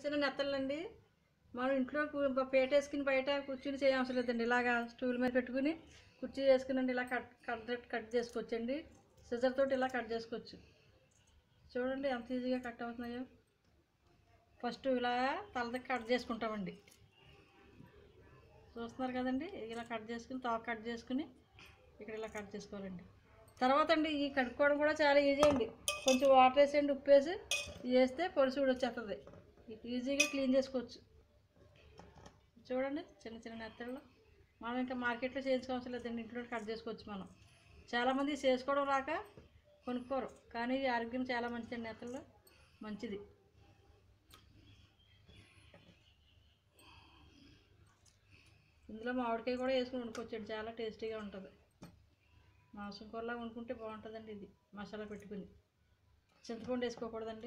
చిన్న నెత్తలండి మనం ఇంట్లో కు- పేట వేసుకుని బయట కూర్చుని చేయవసరం లేదండి ఇలాగా స్టూల్ మీద పెట్టుకుని కుర్చీ వేసుకునండి ఇలా కట్ కట్ కట్ చేసుకోవచ్చండి సిజర్ తోటి ఇలా కట్ చేసుకోవచ్చు చూడండి ఎంత ఈజీగా కట్ అవుతున్నాయో ఫస్ట్ ఇలా తలదకి కట్ చేసుకుంటామండి చూస్తున్నారు కదండి ఇలా కట్ చేసుకుని తావు కట్ చేసుకుని ఇక్కడ ఇలా కట్ చేసుకోవాలండి తర్వాత అండి ఈ కడుక్కోవడం కూడా చాలా ఈజీ అండి కొంచెం వాటర్ వేసేయండి ఉప్పు వేసి ఇది వేస్తే పొలుసు కూడా వచ్చేస్తుంది ఈజీగా క్లీన్ చేసుకోవచ్చు చూడండి చిన్న చిన్న నెత్తళ్ళు మనం ఇంకా మార్కెట్లో చేయించుకోవాల్సిన లేదండి ఇంట్లో కట్ చేసుకోవచ్చు మనం చాలామంది చేసుకోవడం రాక కొనుక్కోరు కానీ ఇది ఆరోగ్యం చాలా మంచిదండి నెత్తళ్ళు మంచిది ఇందులో మామిడికాయ కూడా వేసుకుని వండుకోవచ్చండి చాలా టేస్టీగా ఉంటుంది మాంసం కూరలా వండుకుంటే బాగుంటుందండి ఇది మసాలా పెట్టుకుని చింతపండు వేసుకోకూడదండి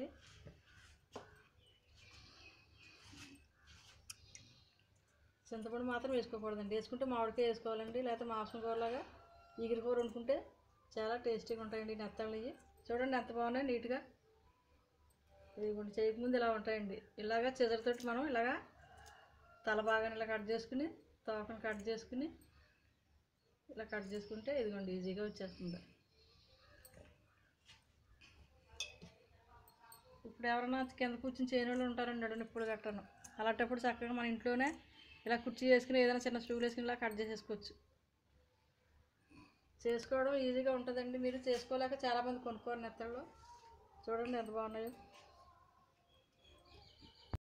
చింతపండు మాత్రం వేసుకోకూడదండి వేసుకుంటే మామిడికాయ వేసుకోవాలండి లేకపోతే మాంసం కూరలాగా ఈగిరి కూర వండుకుంటే చాలా టేస్టీగా ఉంటాయండి ఈ నెత్తళ్ళు ఇవి చూడండి ఎంత బాగున్నాయి నీట్గా ఇదిగోండి చేయకముందు ఇలా ఉంటాయండి ఇలాగా చెదరతోటి మనం ఇలాగా తల భాగాన్ని ఇలా కట్ చేసుకుని తోకను కట్ చేసుకుని ఇలా కట్ చేసుకుంటే ఇదిగోండి ఈజీగా వచ్చేస్తుంది ఇప్పుడు ఎవరైనా కింద కూర్చుని చేయని వాళ్ళు ఉంటారండి నడు నొప్పులు గట్టను అలాంటప్పుడు చక్కగా మన ఇంట్లోనే ఇలా కుర్చీ వేసుకుని ఏదైనా చిన్న స్టూల్ వేసుకుని ఇలా కట్ చేసేసుకోవచ్చు చేసుకోవడం ఈజీగా ఉంటుందండి మీరు చేసుకోలేక చాలామంది కొనుక్కోరు నెత్తళ్ళు చూడండి ఎంత బాగున్నాయో